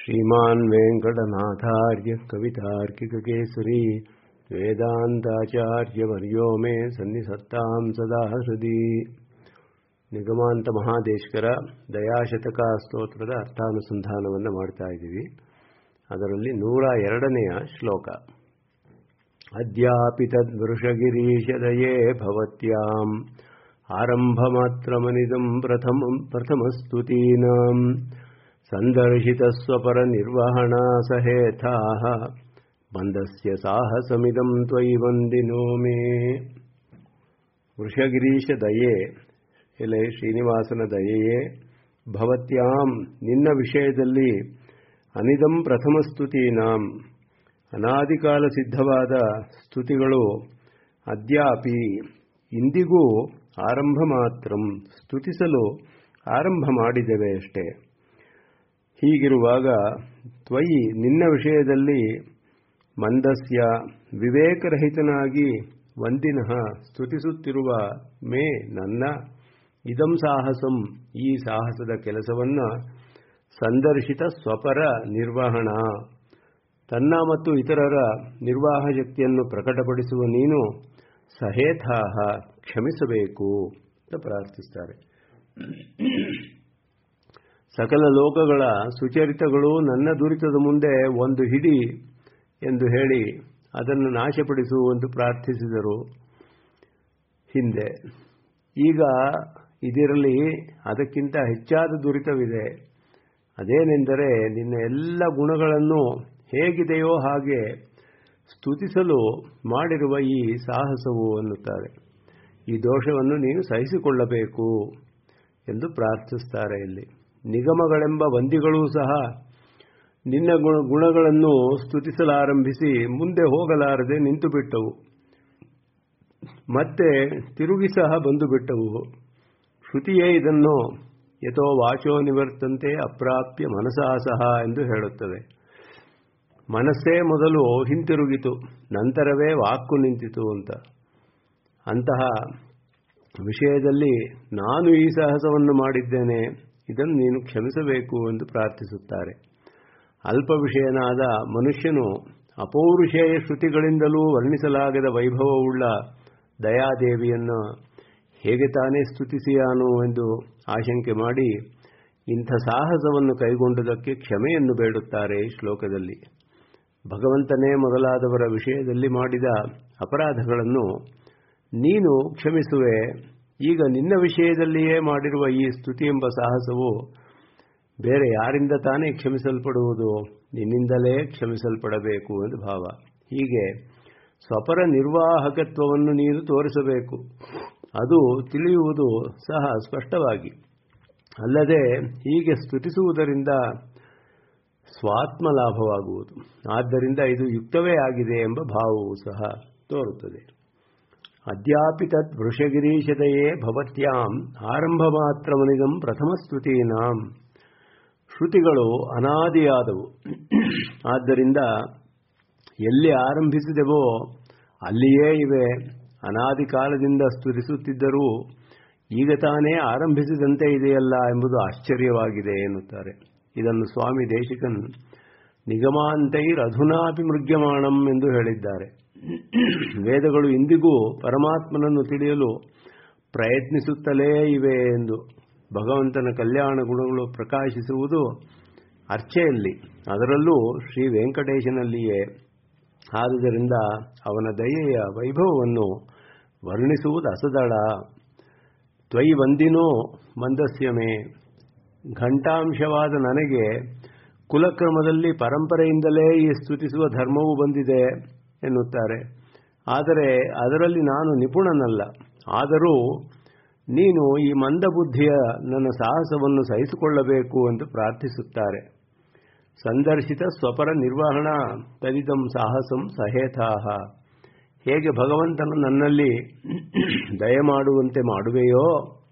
श्रीमान् वेङ्कटनाथार्य कवितार्किककेसरी वेदान्ताचार्यवर्यो मे सन्निसत्तां सदा हृदि ನಿಗಮಾಂತ ಮಹಾದೇಶ್ಕರ ದಯಾಶತಕ ಸ್ತೋತ್ರದ ಅರ್ಥಾನುಸಂಧಾನವನ್ನು ಮಾಡ್ತಾ ಇದ್ದೀವಿ ಅದರಲ್ಲಿ ನೂರ ಎರಡನೆಯ ಶ್ಲೋಕ ಅದ್ಯಾಪಿ ತದ್ವೃಷಗಿರೀಶದಯೇ ಭವತ್ಯಾಂ ಆರಂಭಮಾತ್ರಮನಿದಂ ಪ್ರಥಮಂ ಪ್ರಥಮಸ್ತುತೀನಾಂ ಸಂದರ್ಶಿತಸ್ವಪರನಿರ್ವಹಣಾ ಸಹೇಥಾಃ ಬಂಧಸ್ಯ ಸಾಹಸಮಿದಂ ತ್ವಯಿ ವಂದಿನೋ ಮೇ ವೃಷಗಿರೀಶ ದಯೆ ಎಲೆ ಶ್ರೀನಿವಾಸನ ದಯೆಯೇ ಭವತ್ಯಾಂ ನಿನ್ನ ವಿಷಯದಲ್ಲಿ ಅನಿದಂ ಪ್ರಥಮ ಸ್ತುತೀನಾಂ ಅನಾದಿಕಾಲ ಸಿದ್ಧವಾದ ಸ್ತುತಿಗಳು ಅದ್ಯಾಪಿ ಇಂದಿಗೂ ಆರಂಭ ಮಾತ್ರ ಸ್ತುತಿಸಲು ಆರಂಭ ಮಾಡಿದ್ದೇವೆ ಅಷ್ಟೇ ಹೀಗಿರುವಾಗ ತ್ವಯಿ ನಿನ್ನ ವಿಷಯದಲ್ಲಿ ಮಂದಸ್ಯ ವಿವೇಕರಹಿತನಾಗಿ ವಂದಿನಃ ಸ್ತುತಿಸುತ್ತಿರುವ ಮೇ ನನ್ನ ಇದಂ ಸಾಹಸಂ ಈ ಸಾಹಸದ ಕೆಲಸವನ್ನು ಸಂದರ್ಶಿತ ಸ್ವಪರ ನಿರ್ವಹಣಾ ತನ್ನ ಮತ್ತು ಇತರರ ನಿರ್ವಾಹ ಶಕ್ತಿಯನ್ನು ಪ್ರಕಟಪಡಿಸುವ ನೀನು ಸಹೇಥಾಹ ಕ್ಷಮಿಸಬೇಕು ಅಂತ ಪ್ರಾರ್ಥಿಸ್ತಾರೆ ಸಕಲ ಲೋಕಗಳ ಸುಚರಿತಗಳು ನನ್ನ ದುರಿತದ ಮುಂದೆ ಒಂದು ಹಿಡಿ ಎಂದು ಹೇಳಿ ಅದನ್ನು ನಾಶಪಡಿಸುವಂತೆ ಪ್ರಾರ್ಥಿಸಿದರು ಹಿಂದೆ ಈಗ ಇದರಲ್ಲಿ ಅದಕ್ಕಿಂತ ಹೆಚ್ಚಾದ ದುರಿತವಿದೆ ಅದೇನೆಂದರೆ ನಿನ್ನ ಎಲ್ಲ ಗುಣಗಳನ್ನು ಹೇಗಿದೆಯೋ ಹಾಗೆ ಸ್ತುತಿಸಲು ಮಾಡಿರುವ ಈ ಸಾಹಸವು ಅನ್ನುತ್ತಾರೆ ಈ ದೋಷವನ್ನು ನೀನು ಸಹಿಸಿಕೊಳ್ಳಬೇಕು ಎಂದು ಪ್ರಾರ್ಥಿಸ್ತಾರೆ ಇಲ್ಲಿ ನಿಗಮಗಳೆಂಬ ವಂದಿಗಳೂ ಸಹ ನಿನ್ನ ಗುಣಗಳನ್ನು ಸ್ತುತಿಸಲಾರಂಭಿಸಿ ಮುಂದೆ ಹೋಗಲಾರದೆ ನಿಂತು ಬಿಟ್ಟವು ಮತ್ತೆ ತಿರುಗಿ ಸಹ ಬಂದು ಬಿಟ್ಟವು ಶ್ರುತಿಯೇ ಇದನ್ನು ಯಥೋ ವಾಚೋ ನಿವರ್ತಂತೆ ಅಪ್ರಾಪ್ಯ ಮನಸಾ ಸಹ ಎಂದು ಹೇಳುತ್ತದೆ ಮನಸ್ಸೇ ಮೊದಲು ಹಿಂತಿರುಗಿತು ನಂತರವೇ ವಾಕು ನಿಂತಿತು ಅಂತ ಅಂತಹ ವಿಷಯದಲ್ಲಿ ನಾನು ಈ ಸಾಹಸವನ್ನು ಮಾಡಿದ್ದೇನೆ ಇದನ್ನು ನೀನು ಕ್ಷಮಿಸಬೇಕು ಎಂದು ಪ್ರಾರ್ಥಿಸುತ್ತಾರೆ ಅಲ್ಪ ವಿಷಯನಾದ ಮನುಷ್ಯನು ಅಪೌರುಷೇಯ ಶ್ರುತಿಗಳಿಂದಲೂ ವರ್ಣಿಸಲಾಗದ ವೈಭವವುಳ್ಳ ದಯಾದೇವಿಯನ್ನು ಹೇಗೆ ತಾನೇ ಸ್ತುತಿಸಿಯಾನು ಎಂದು ಆಶಂಕೆ ಮಾಡಿ ಇಂಥ ಸಾಹಸವನ್ನು ಕೈಗೊಂಡುದಕ್ಕೆ ಕ್ಷಮೆಯನ್ನು ಬೇಡುತ್ತಾರೆ ಈ ಶ್ಲೋಕದಲ್ಲಿ ಭಗವಂತನೇ ಮೊದಲಾದವರ ವಿಷಯದಲ್ಲಿ ಮಾಡಿದ ಅಪರಾಧಗಳನ್ನು ನೀನು ಕ್ಷಮಿಸುವೆ ಈಗ ನಿನ್ನ ವಿಷಯದಲ್ಲಿಯೇ ಮಾಡಿರುವ ಈ ಸ್ತುತಿ ಎಂಬ ಸಾಹಸವು ಬೇರೆ ಯಾರಿಂದ ತಾನೇ ಕ್ಷಮಿಸಲ್ಪಡುವುದು ನಿನ್ನಿಂದಲೇ ಕ್ಷಮಿಸಲ್ಪಡಬೇಕು ಎಂದು ಭಾವ ಹೀಗೆ ಸ್ವಪರ ನಿರ್ವಾಹಕತ್ವವನ್ನು ನೀನು ತೋರಿಸಬೇಕು ಅದು ತಿಳಿಯುವುದು ಸಹ ಸ್ಪಷ್ಟವಾಗಿ ಅಲ್ಲದೆ ಹೀಗೆ ಸ್ತುತಿಸುವುದರಿಂದ ಸ್ವಾತ್ಮ ಲಾಭವಾಗುವುದು ಆದ್ದರಿಂದ ಇದು ಯುಕ್ತವೇ ಆಗಿದೆ ಎಂಬ ಭಾವವು ಸಹ ತೋರುತ್ತದೆ ಅದ್ಯಾಪಿ ತತ್ ವೃಷಗಿರೀಶದಯೇ ಭವತ್ಯಾಂ ಆರಂಭ ಮಾತ್ರಮನಿದಂ ಪ್ರಥಮ ಸ್ತುತೀನಾಂ ಶ್ರುತಿಗಳು ಅನಾದಿಯಾದವು ಆದ್ದರಿಂದ ಎಲ್ಲಿ ಆರಂಭಿಸಿದೆವೋ ಅಲ್ಲಿಯೇ ಇವೆ ಅನಾದಿ ಕಾಲದಿಂದ ಸ್ತುತಿಸುತ್ತಿದ್ದರೂ ಈಗ ತಾನೇ ಆರಂಭಿಸಿದಂತೆ ಇದೆಯಲ್ಲ ಎಂಬುದು ಆಶ್ಚರ್ಯವಾಗಿದೆ ಎನ್ನುತ್ತಾರೆ ಇದನ್ನು ಸ್ವಾಮಿ ದೇಶಿಕನ್ ನಿಗಮಾಂತೈರಧುನಾಪಿ ಮೃಗ್ಯಮಾಣಂ ಎಂದು ಹೇಳಿದ್ದಾರೆ ವೇದಗಳು ಇಂದಿಗೂ ಪರಮಾತ್ಮನನ್ನು ತಿಳಿಯಲು ಪ್ರಯತ್ನಿಸುತ್ತಲೇ ಇವೆ ಎಂದು ಭಗವಂತನ ಕಲ್ಯಾಣ ಗುಣಗಳು ಪ್ರಕಾಶಿಸುವುದು ಅರ್ಚೆಯಲ್ಲಿ ಅದರಲ್ಲೂ ಶ್ರೀ ವೆಂಕಟೇಶನಲ್ಲಿಯೇ ಆದುದರಿಂದ ಅವನ ದಯೆಯ ವೈಭವವನ್ನು ವರ್ಣಿಸುವುದು ಅಸದಳ ತ್ವಯಿ ವಂದಿನೋ ಮಂದಸ್ಯಮೇ ಘಂಟಾಂಶವಾದ ನನಗೆ ಕುಲಕ್ರಮದಲ್ಲಿ ಪರಂಪರೆಯಿಂದಲೇ ಈ ಸ್ತುತಿಸುವ ಧರ್ಮವು ಬಂದಿದೆ ಎನ್ನುತ್ತಾರೆ ಆದರೆ ಅದರಲ್ಲಿ ನಾನು ನಿಪುಣನಲ್ಲ ಆದರೂ ನೀನು ಈ ಮಂದಬುದ್ಧಿಯ ನನ್ನ ಸಾಹಸವನ್ನು ಸಹಿಸಿಕೊಳ್ಳಬೇಕು ಎಂದು ಪ್ರಾರ್ಥಿಸುತ್ತಾರೆ ಸಂದರ್ಶಿತ ಸ್ವಪರ ನಿರ್ವಹಣಾ ತದಿದಂ ಸಾಹಸಂ ಸಹೇಥಾಹ ಹೇಗೆ ಭಗವಂತನು ನನ್ನಲ್ಲಿ ದಯಮಾಡುವಂತೆ ಮಾಡುವೆಯೋ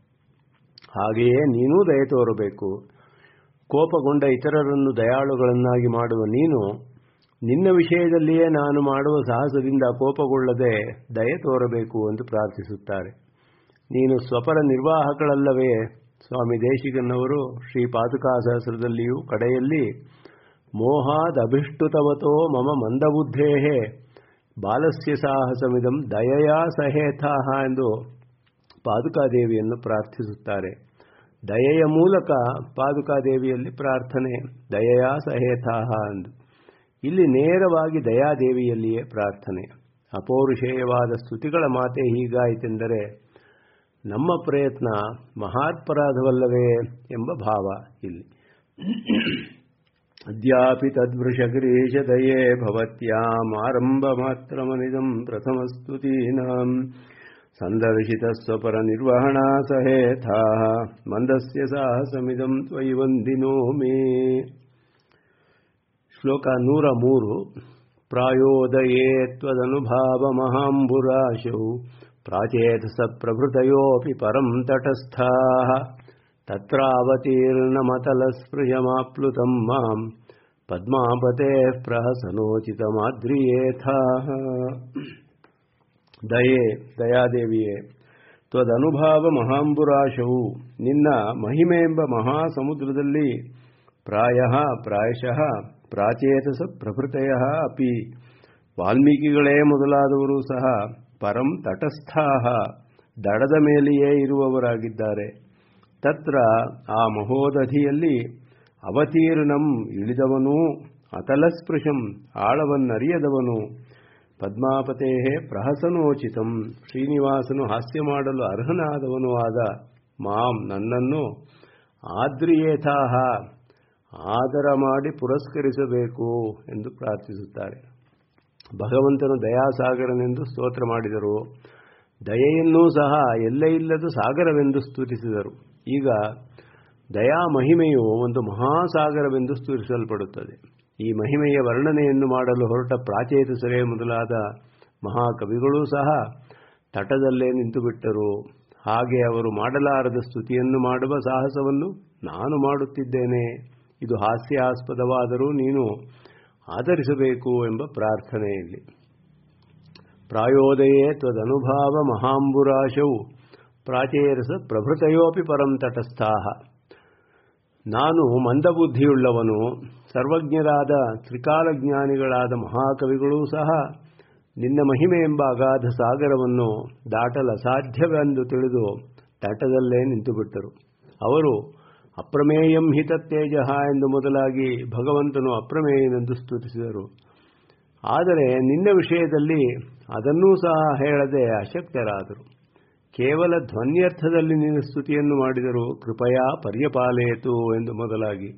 ಹಾಗೆಯೇ ನೀನೂ ದಯ ತೋರಬೇಕು ಕೋಪಗೊಂಡ ಇತರರನ್ನು ದಯಾಳುಗಳನ್ನಾಗಿ ಮಾಡುವ ನೀನು ನಿನ್ನ ವಿಷಯದಲ್ಲಿಯೇ ನಾನು ಮಾಡುವ ಸಾಹಸದಿಂದ ಕೋಪಗೊಳ್ಳದೆ ದಯ ತೋರಬೇಕು ಎಂದು ಪ್ರಾರ್ಥಿಸುತ್ತಾರೆ ನೀನು ಸ್ವಪರ ನಿರ್ವಾಹಕಳಲ್ಲವೇ ಸ್ವಾಮಿ ದೇಶಿಕನ್ನವರು ಶ್ರೀ ಪಾದುಕಾ ಸಹಸ್ರದಲ್ಲಿಯೂ ಕಡೆಯಲ್ಲಿ ಮೋಹಾದಭಿಷ್ಟುತವತೋ ಮಮ ಮಂದಬುದ್ಧೇ ಬಾಲಸ್ಯ ಸಾಹಸಮಿದಂ ದಯೆಯ ಸಹೇತಾಹ ಎಂದು ಪಾದುಕಾದೇವಿಯನ್ನು ಪ್ರಾರ್ಥಿಸುತ್ತಾರೆ ದಯೆಯ ಮೂಲಕ ಪಾದುಕಾದೇವಿಯಲ್ಲಿ ಪ್ರಾರ್ಥನೆ ದಯೆಯ ಸಹೇತಾಹ ಎಂದು ಇಲ್ಲಿ ನೇರವಾಗಿ ದಯಾದೇವಿಯಲ್ಲಿಯೇ ಪ್ರಾರ್ಥನೆ ಅಪೌರುಷೇಯವಾದ ಸ್ತುತಿಗಳ ಮಾತೆ ಹೀಗಾಯಿತೆಂದರೆ ನಮ್ಮ ಪ್ರಯತ್ನ ಮಹಾತ್ಪರಾಧವಲ್ಲವೇ ಎಂಬ ಭಾವ ಇಲ್ಲಿ ಅದ್ಯಾಪಿ ತದ್ವೃಷಗಿರೀಶದಯೇ ಭವತ್ಯಾಮಾರಂಭಮಾತ್ರಮನಿದಂ ಪ್ರಥಮಸ್ತುತೀನಾಂ ಸಂದರ್ಶಿತ ಸ್ವಪರ ನಿರ್ವಹಣಾ ಸಹೇಥಾ ಮಂದಸ್ಯ ಸಾಹಸಮಿದಂ ತ್ವಯಿ ವಂದಿನೋ ಮೇ ಶ್ಲೋಕ ನೂರ ಮೂರು ಪ್ರಾಯೋದಯೇ ತ್ವದನುಭಾವಮಹಾಂಬುರಾಶೌ ಪ್ರಾಚೇತಸಪ್ರಭೃತಯೋऽपि ಪರಂ ತಟಸ್ಥಾः ತತ್ರಾವತೀರ್ಣಮತಲಸ್ಪೃಶಮಾಪ್ಲುತಂ ಮಾಂ ಪದ್ಮಾಪತೇಃ ಪ್ರಹಸನೋಚಿತಮಾದ್ರಿಯೇಥಾಃ ದಯೆ ದಯಾದೇವಿಯೇ ತ್ವದನುಭಾವ ಮಹಾಂಬುರಾಶವು ನಿನ್ನ ಮಹಿಮೆ ಎಂಬ ಮಹಾಸಮುದ್ರದಲ್ಲಿ ಪ್ರಾಯ ಪ್ರಾಯಶಃ ಪ್ರಾಚೇತಸ ಪ್ರಭೃತಯ ಅಪಿ ವಾಲ್ಮೀಕಿಗಳೇ ಮೊದಲಾದವರು ಸಹ ಪರಂ ತಟಸ್ಥಾಹ ದಡದ ಮೇಲೆಯೇ ಇರುವವರಾಗಿದ್ದಾರೆ ತತ್ರ ಆ ಮಹೋದಧಿಯಲ್ಲಿ ಅವತೀರ್ಣಂ ಇಳಿದವನೂ ಅತಲಸ್ಪೃಶಂ ಆಳವನ್ನರಿಯದವನು ಪದ್ಮಾಪತೇ ಪ್ರಹಸನೋಚಿತಂ ಶ್ರೀನಿವಾಸನು ಹಾಸ್ಯ ಮಾಡಲು ಅರ್ಹನಾದವನೂ ಆದ ಮಾಂ ನನ್ನನ್ನು ಆದ್ರಿಯೇಥಾಹ ಆದರ ಮಾಡಿ ಪುರಸ್ಕರಿಸಬೇಕು ಎಂದು ಪ್ರಾರ್ಥಿಸುತ್ತಾರೆ ಭಗವಂತನು ದಯಾಸಾಗರನೆಂದು ಸ್ತೋತ್ರ ಮಾಡಿದರು ದಯೆಯನ್ನೂ ಸಹ ಎಲ್ಲೇ ಇಲ್ಲದ ಸಾಗರವೆಂದು ಸ್ತುತಿಸಿದರು ಈಗ ದಯಾ ಮಹಿಮೆಯು ಒಂದು ಮಹಾಸಾಗರವೆಂದು ಸ್ತುತಿಸಲ್ಪಡುತ್ತದೆ ಈ ಮಹಿಮೆಯ ವರ್ಣನೆಯನ್ನು ಮಾಡಲು ಹೊರಟ ಪ್ರಾಚೇತಸರೇ ಮೊದಲಾದ ಮಹಾಕವಿಗಳೂ ಸಹ ತಟದಲ್ಲೇ ನಿಂತುಬಿಟ್ಟರು ಹಾಗೆ ಅವರು ಮಾಡಲಾರದ ಸ್ತುತಿಯನ್ನು ಮಾಡುವ ಸಾಹಸವನ್ನು ನಾನು ಮಾಡುತ್ತಿದ್ದೇನೆ ಇದು ಹಾಸ್ಯಾಸ್ಪದವಾದರೂ ನೀನು ಆಧರಿಸಬೇಕು ಎಂಬ ಪ್ರಾರ್ಥನೆಯಲ್ಲಿ ಪ್ರಾಯೋದಯೇ ತ್ವದನುಭಾವ ಮಹಾಂಬುರಾಶವು ಪ್ರಾಚೇರಸ ಪ್ರಭೃತಯೋಪಿ ಪರಂ ತಟಸ್ಥಾಹ ನಾನು ಮಂದಬುದ್ಧಿಯುಳ್ಳವನು ಸರ್ವಜ್ಞರಾದ ತ್ರಿಕಾಲಜ್ಞಾನಿಗಳಾದ ಮಹಾಕವಿಗಳೂ ಸಹ ನಿನ್ನ ಮಹಿಮೆ ಎಂಬ ಅಗಾಧ ಸಾಗರವನ್ನು ದಾಟಲು ಅಸಾಧ್ಯವೆಂದು ತಿಳಿದು ತಟದಲ್ಲೇ ನಿಂತುಬಿಟ್ಟರು ಅವರು ಅಪ್ರಮೇಯಂ ಹಿತತ್ತೇಜ ಎಂದು ಮೊದಲಾಗಿ ಭಗವಂತನು ಅಪ್ರಮೇಯನೆಂದು ಸ್ತುತಿಸಿದರು ಆದರೆ ನಿನ್ನ ವಿಷಯದಲ್ಲಿ ಅದನ್ನೂ ಸಹ ಹೇಳದೆ ಅಶಕ್ತರಾದರು ಕೇವಲ ಧ್ವನ್ಯರ್ಥದಲ್ಲಿ ನಿನ್ನ ಸ್ತುತಿಯನ್ನು ಮಾಡಿದರು ಕೃಪಯಾ ಪರ್ಯಪಾಲೆಯಿತು ಎಂದು ಮೊದಲಾಗಿ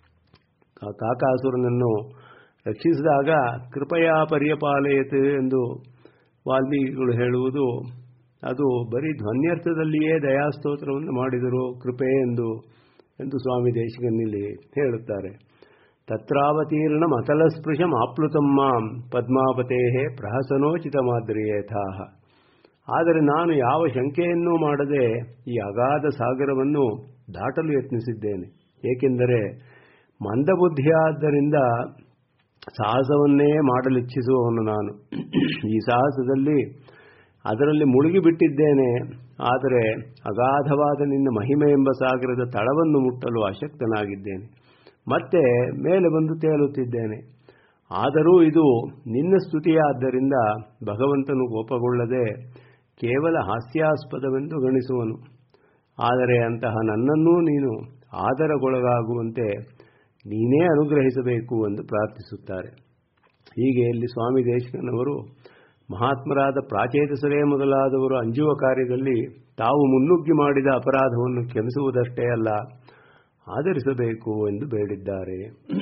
ಕಾಕಾಸುರನನ್ನು ರಕ್ಷಿಸಿದಾಗ ಕೃಪಯಾ ಪರ್ಯಪಾಲೆಯತು ಎಂದು ವಾಲ್ಮೀಕಿಗಳು ಹೇಳುವುದು ಅದು ಬರೀ ಧ್ವನ್ಯರ್ಥದಲ್ಲಿಯೇ ದಯಾಸ್ತೋತ್ರವನ್ನು ಮಾಡಿದರು ಕೃಪೆ ಎಂದು ಎಂದು ಸ್ವಾಮಿ ದೇಶಿಕನಲ್ಲಿ ಹೇಳುತ್ತಾರೆ ತತ್ರಾವತೀರ್ಣ ಮತಲಸ್ಪೃಶಂ ಆಪ್ಲುತಂ ಮಾಂ ಪದ್ಮಾಪತೇ ಪ್ರಹಸನೋಚಿತ ಮಾದ್ರಿಯೇಥಾಹ ಆದರೆ ನಾನು ಯಾವ ಶಂಕೆಯನ್ನೂ ಮಾಡದೆ ಈ ಅಗಾಧ ಸಾಗರವನ್ನು ದಾಟಲು ಯತ್ನಿಸಿದ್ದೇನೆ ಏಕೆಂದರೆ ಮಂದಬುದ್ಧಿಯಾದ್ದರಿಂದ ಸಾಹಸವನ್ನೇ ಮಾಡಲಿಚ್ಛಿಸುವವನು ನಾನು ಈ ಸಾಹಸದಲ್ಲಿ ಅದರಲ್ಲಿ ಮುಳುಗಿಬಿಟ್ಟಿದ್ದೇನೆ ಆದರೆ ಅಗಾಧವಾದ ನಿನ್ನ ಮಹಿಮೆ ಎಂಬ ಸಾಗರದ ತಳವನ್ನು ಮುಟ್ಟಲು ಅಶಕ್ತನಾಗಿದ್ದೇನೆ ಮತ್ತೆ ಮೇಲೆ ಬಂದು ತೇಲುತ್ತಿದ್ದೇನೆ ಆದರೂ ಇದು ನಿನ್ನ ಸ್ತುತಿಯಾದ್ದರಿಂದ ಭಗವಂತನು ಕೋಪಗೊಳ್ಳದೆ ಕೇವಲ ಹಾಸ್ಯಾಸ್ಪದವೆಂದು ಗಣಿಸುವನು ಆದರೆ ಅಂತಹ ನನ್ನನ್ನೂ ನೀನು ಆದರಗೊಳಗಾಗುವಂತೆ ನೀನೇ ಅನುಗ್ರಹಿಸಬೇಕು ಎಂದು ಪ್ರಾರ್ಥಿಸುತ್ತಾರೆ ಹೀಗೆ ಇಲ್ಲಿ ಸ್ವಾಮಿ ದೇಶಕನವರು ಮಹಾತ್ಮರಾದ ಪ್ರಾಚೇತಸರೇ ಮೊದಲಾದವರು ಅಂಜುವ ಕಾರ್ಯದಲ್ಲಿ ತಾವು ಮುನ್ನುಗ್ಗಿ ಮಾಡಿದ ಅಪರಾಧವನ್ನು ಕ್ಷಮಿಸುವುದಷ್ಟೇ ಅಲ್ಲ ಆಧರಿಸಬೇಕು ಎಂದು ಬೇಡಿದ್ದಾರೆ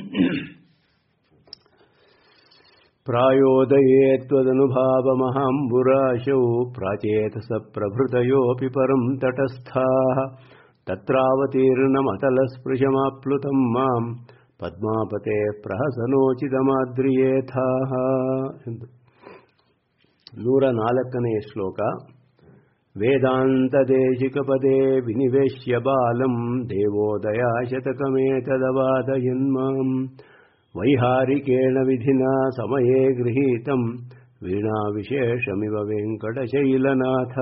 ಪ್ರಾಯೋದಯೇ ತ್ವದನುಭಾವಮಹಾಂಬುರಾಶೌ ಪ್ರಾಚೇತಸ ಪ್ರಭೃತಯೋಪಿ ಪರಂ ತಟಸ್ಥಾ ತತ್ರಾವತೀರ್ಣಮತಲಸ್ಪೃಶಮಾಪ್ಲುತಂ ಮಾಂ ಪದ್ಮಾಪತೆ ಪ್ರಹಸನೋಚಿತಮಾದ್ರಿಯೇಥಾ ಎಂದು ನೂರ ನಾಲ್ಕನೆಯ ಶ್ಲೋಕ ವೇದಾಂತದೇಶಿಕಪದೇ ವಿನಿವೇಶ್ಯ ಬಾಲಂ ದೇವೋದಯ ಶತಕಮೇತದವಾದಯನ್ಮಾಂ ವೈಹಾರಿಕೇಣ ವಿಧಿನಾ ಸಮಯೇ ಗೃಹೀತಂ ವೀಣಾ ವಿಶೇಷಮಿವ ವೆಂಕಟಶೈಲನಾಥ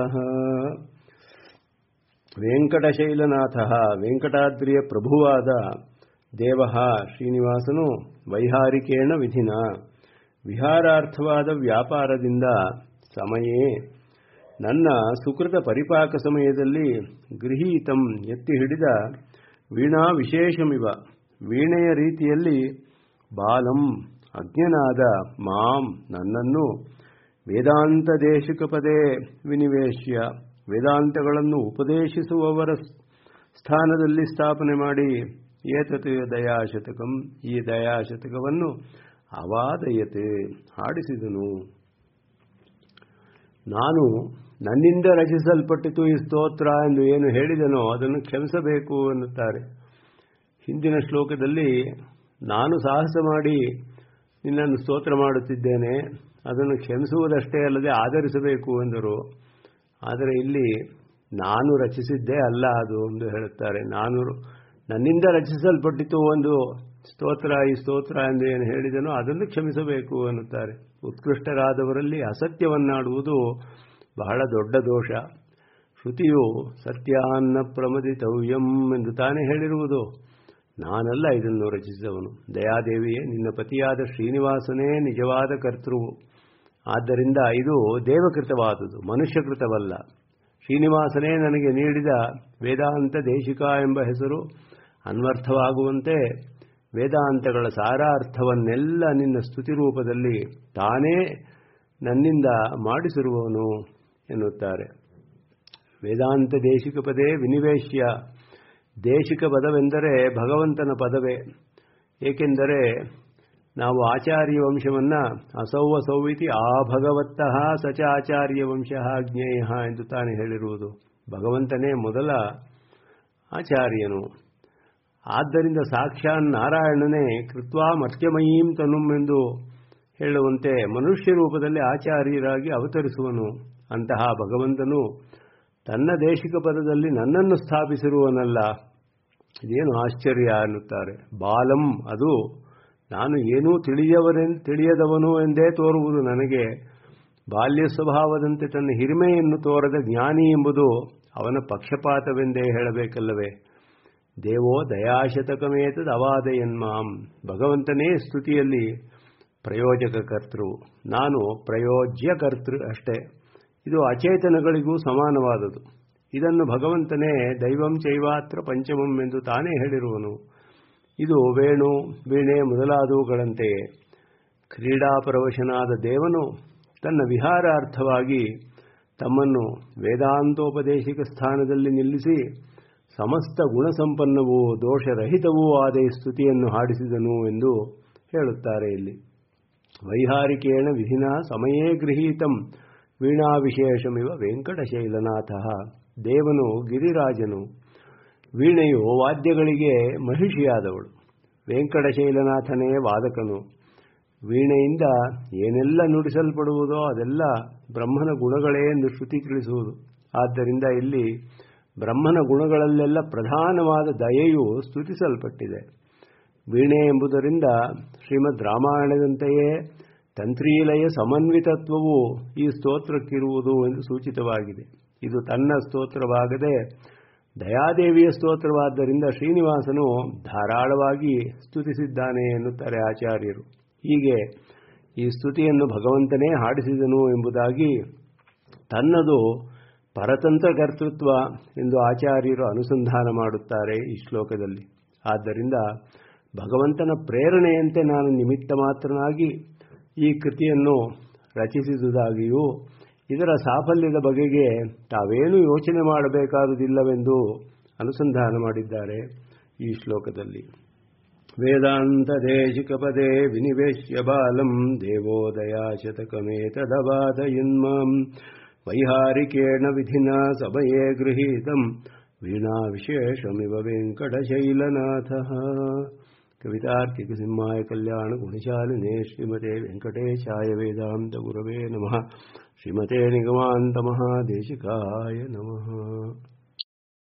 ವೆಂಕಟಶೈಲನಾಥ ವೆಂಕಟಾದ್ರಿಯ ಪ್ರಭುವಾದ ದೇವ ಶ್ರೀನಿವಾಸನು ವೈಹಾರಿಕೇಣ ವಿಧಿನ ವಿಹಾರಾರ್ಥವಾದ ವ್ಯಾಪಾರದಿಂದ ಸಮಯೇ ನನ್ನ ಸುಕೃತ ಪರಿಪಾಕ ಸಮಯದಲ್ಲಿ ಗೃಹೀತಂ ಎತ್ತಿ ಹಿಡಿದ ವೀಣಾ ವಿಶೇಷಮಿವ ವೀಣೆಯ ರೀತಿಯಲ್ಲಿ ಬಾಲಂ ಅಜ್ಞನಾದ ಮಾಂ ನನ್ನನ್ನು ವೇದಾಂತ ದೇಶಿಕ ಪದೇ ವಿನಿವೇಶ್ಯ ವೇದಾಂತಗಳನ್ನು ಉಪದೇಶಿಸುವವರ ಸ್ಥಾನದಲ್ಲಿ ಸ್ಥಾಪನೆ ಮಾಡಿ ಏತತ್ ದಯಾಶತಕಂ ಈ ದಯಾಶತಕವನ್ನು ಅವಾದಯತೆ ಹಾಡಿಸಿದನು ನಾನು ನನ್ನಿಂದ ರಚಿಸಲ್ಪಟ್ಟಿತು ಈ ಸ್ತೋತ್ರ ಎಂದು ಏನು ಹೇಳಿದನೋ ಅದನ್ನು ಕ್ಷಮಿಸಬೇಕು ಎನ್ನುತ್ತಾರೆ ಹಿಂದಿನ ಶ್ಲೋಕದಲ್ಲಿ ನಾನು ಸಾಹಸ ಮಾಡಿ ನಿನ್ನನ್ನು ಸ್ತೋತ್ರ ಮಾಡುತ್ತಿದ್ದೇನೆ ಅದನ್ನು ಕ್ಷಮಿಸುವುದಷ್ಟೇ ಅಲ್ಲದೆ ಆಧರಿಸಬೇಕು ಎಂದರು ಆದರೆ ಇಲ್ಲಿ ನಾನು ರಚಿಸಿದ್ದೇ ಅಲ್ಲ ಅದು ಎಂದು ಹೇಳುತ್ತಾರೆ ನಾನು ನನ್ನಿಂದ ರಚಿಸಲ್ಪಟ್ಟಿತು ಒಂದು ಸ್ತೋತ್ರ ಈ ಸ್ತೋತ್ರ ಎಂದು ಏನು ಹೇಳಿದನೋ ಅದನ್ನು ಕ್ಷಮಿಸಬೇಕು ಎನ್ನುತ್ತಾರೆ ಉತ್ಕೃಷ್ಟರಾದವರಲ್ಲಿ ಅಸತ್ಯವನ್ನಾಡುವುದು ಬಹಳ ದೊಡ್ಡ ದೋಷ ಶ್ರುತಿಯು ಸತ್ಯಾನ್ನ ಪ್ರಮದಿತವ್ಯಂ ಎಂದು ತಾನೇ ಹೇಳಿರುವುದು ನಾನಲ್ಲ ಇದನ್ನು ರಚಿಸಿದವನು ದಯಾದೇವಿಯೇ ನಿನ್ನ ಪತಿಯಾದ ಶ್ರೀನಿವಾಸನೇ ನಿಜವಾದ ಕರ್ತೃವು ಆದ್ದರಿಂದ ಇದು ದೇವಕೃತವಾದುದು ಮನುಷ್ಯಕೃತವಲ್ಲ ಶ್ರೀನಿವಾಸನೇ ನನಗೆ ನೀಡಿದ ವೇದಾಂತ ದೇಶಿಕ ಎಂಬ ಹೆಸರು ಅನ್ವರ್ಥವಾಗುವಂತೆ ವೇದಾಂತಗಳ ಸಾರಾರ್ಥವನ್ನೆಲ್ಲ ನಿನ್ನ ಸ್ತುತಿ ರೂಪದಲ್ಲಿ ತಾನೇ ನನ್ನಿಂದ ಮಾಡಿಸಿರುವವನು ಎನ್ನುತ್ತಾರೆ ವೇದಾಂತ ದೇಶಿಕ ಪದೇ ವಿನಿವೇಶ್ಯ ದೇಶಿಕ ಪದವೆಂದರೆ ಭಗವಂತನ ಪದವೇ ಏಕೆಂದರೆ ನಾವು ಆಚಾರ್ಯ ವಂಶವನ್ನು ಅಸೌವ ಸೌವಿತಿ ಆ ಭಗವತ್ತಃ ಸಚ ಆಚಾರ್ಯ ವಂಶ ಜ್ಞೇಯ ಎಂದು ತಾನೇ ಹೇಳಿರುವುದು ಭಗವಂತನೇ ಮೊದಲ ಆಚಾರ್ಯನು ಆದ್ದರಿಂದ ಸಾಕ್ಷಾತ್ ನಾರಾಯಣನೇ ಕೃತ್ವಾ ಮರ್ತ್ಯಮಯೀಂ ತನುಂ ಎಂದು ಹೇಳುವಂತೆ ಮನುಷ್ಯ ರೂಪದಲ್ಲಿ ಆಚಾರ್ಯರಾಗಿ ಅವತರಿಸುವನು ಅಂತಹ ಭಗವಂತನು ತನ್ನ ದೇಶಿಕ ಪದದಲ್ಲಿ ನನ್ನನ್ನು ಸ್ಥಾಪಿಸಿರುವನಲ್ಲ ಇದೇನು ಆಶ್ಚರ್ಯ ಅನ್ನುತ್ತಾರೆ ಬಾಲಂ ಅದು ನಾನು ಏನೂ ತಿಳಿಯವರೆನ್ ತಿಳಿಯದವನು ಎಂದೇ ತೋರುವುದು ನನಗೆ ಬಾಲ್ಯ ಸ್ವಭಾವದಂತೆ ತನ್ನ ಹಿರಿಮೆಯನ್ನು ತೋರದ ಜ್ಞಾನಿ ಎಂಬುದು ಅವನ ಪಕ್ಷಪಾತವೆಂದೇ ಹೇಳಬೇಕಲ್ಲವೇ ದೇವೋ ದಯಾಶತಕಮೇತದ ಅವಾದಯನ್ಮಾಂ ಭಗವಂತನೇ ಸ್ತುತಿಯಲ್ಲಿ ಪ್ರಯೋಜಕ ಕರ್ತೃ ನಾನು ಪ್ರಯೋಜ್ಯ ಕರ್ತೃ ಅಷ್ಟೇ ಇದು ಅಚೇತನಗಳಿಗೂ ಸಮಾನವಾದುದು ಇದನ್ನು ಭಗವಂತನೇ ದೈವಂ ಚೈವಾತ್ರ ಪಂಚಮಂ ಎಂದು ತಾನೇ ಹೇಳಿರುವನು ಇದು ವೇಣು ವೀಣೆ ಮೊದಲಾದವುಗಳಂತೆಯೇ ಕ್ರೀಡಾಪರವಶನಾದ ದೇವನು ತನ್ನ ವಿಹಾರಾರ್ಥವಾಗಿ ತಮ್ಮನ್ನು ವೇದಾಂತೋಪದೇಶಿಕ ಸ್ಥಾನದಲ್ಲಿ ನಿಲ್ಲಿಸಿ ಸಮಸ್ತ ಗುಣಸಂಪನ್ನವೂ ದೋಷರಹಿತವೂ ಆದ ಈ ಸ್ತುತಿಯನ್ನು ಹಾಡಿಸಿದನು ಎಂದು ಹೇಳುತ್ತಾರೆ ಇಲ್ಲಿ ವೈಹಾರಿಕೇಣ ವಿಧಿನ ಸಮಯೇ ಗೃಹೀತಂ ವೀಣಾ ವಿಶೇಷಮಿವ ವೆಂಕಟಶೈಲನಾಥ ದೇವನು ಗಿರಿರಾಜನು ವೀಣೆಯು ವಾದ್ಯಗಳಿಗೆ ಮಹಿಷಿಯಾದವಳು ವೆಂಕಟಶೈಲನಾಥನೇ ವಾದಕನು ವೀಣೆಯಿಂದ ಏನೆಲ್ಲ ನುಡಿಸಲ್ಪಡುವುದೋ ಅದೆಲ್ಲ ಬ್ರಹ್ಮನ ಗುಣಗಳೇ ಎಂದು ಶ್ರುತಿ ತಿಳಿಸುವುದು ಆದ್ದರಿಂದ ಇಲ್ಲಿ ಬ್ರಹ್ಮನ ಗುಣಗಳಲ್ಲೆಲ್ಲ ಪ್ರಧಾನವಾದ ದಯೆಯು ಸ್ತುತಿಸಲ್ಪಟ್ಟಿದೆ ವೀಣೆ ಎಂಬುದರಿಂದ ಶ್ರೀಮದ್ ರಾಮಾಯಣದಂತೆಯೇ ತಂತ್ರೀಲಯ ಸಮನ್ವಿತತ್ವವು ಈ ಸ್ತೋತ್ರಕ್ಕಿರುವುದು ಎಂದು ಸೂಚಿತವಾಗಿದೆ ಇದು ತನ್ನ ಸ್ತೋತ್ರವಾಗದೆ ದಯಾದೇವಿಯ ಸ್ತೋತ್ರವಾದ್ದರಿಂದ ಶ್ರೀನಿವಾಸನು ಧಾರಾಳವಾಗಿ ಸ್ತುತಿಸಿದ್ದಾನೆ ಎನ್ನುತ್ತಾರೆ ಆಚಾರ್ಯರು ಹೀಗೆ ಈ ಸ್ತುತಿಯನ್ನು ಭಗವಂತನೇ ಹಾಡಿಸಿದನು ಎಂಬುದಾಗಿ ತನ್ನದು ಪರತಂತ್ರ ಕರ್ತೃತ್ವ ಎಂದು ಆಚಾರ್ಯರು ಅನುಸಂಧಾನ ಮಾಡುತ್ತಾರೆ ಈ ಶ್ಲೋಕದಲ್ಲಿ ಆದ್ದರಿಂದ ಭಗವಂತನ ಪ್ರೇರಣೆಯಂತೆ ನಾನು ನಿಮಿತ್ತ ಮಾತ್ರನಾಗಿ ಈ ಕೃತಿಯನ್ನು ರಚಿಸಿದುದಾಗಿಯೂ ಇದರ ಸಾಫಲ್ಯದ ಬಗೆಗೆ ತಾವೇನು ಯೋಚನೆ ಮಾಡಬೇಕಾದುದಿಲ್ಲವೆಂದು ಅನುಸಂಧಾನ ಮಾಡಿದ್ದಾರೆ ಈ ಶ್ಲೋಕದಲ್ಲಿ ವೇದಾಂತ ದೇಶಿಕ ಪದೇ ವಿನಿವೇಶ್ಯ ಬಾಲಂ ದೇವೋದಯಾ ಶತಕಮೇತದವಾದಯನ್ಮಾಂ ವೈಹಾರಿಕೇಣ ವಿಧಿನ ಸಮಯೇ ಗೃಹೀತಂ ವೀಣಾ ವಿಶೇಷಮಿವ ವೆಂಕಟಶೈಲನಾಥ ಕವಿತಾರ್ಕಿಕ ಸಿಂಹಾಯ ಕಲ್ಯಾಣ ಗುಣಶಾಲಿನೇ ಶ್ರೀಮತೆ ವೆಂಕಟೇಶಾಯ ವೇದಾಂತ ಗುರವೇ ನಮಃ ಶ್ರೀಮತೆ ನಿಗಮಾಂತ ಮಹಾದೇಶಿಕಾಯ ನಮಃ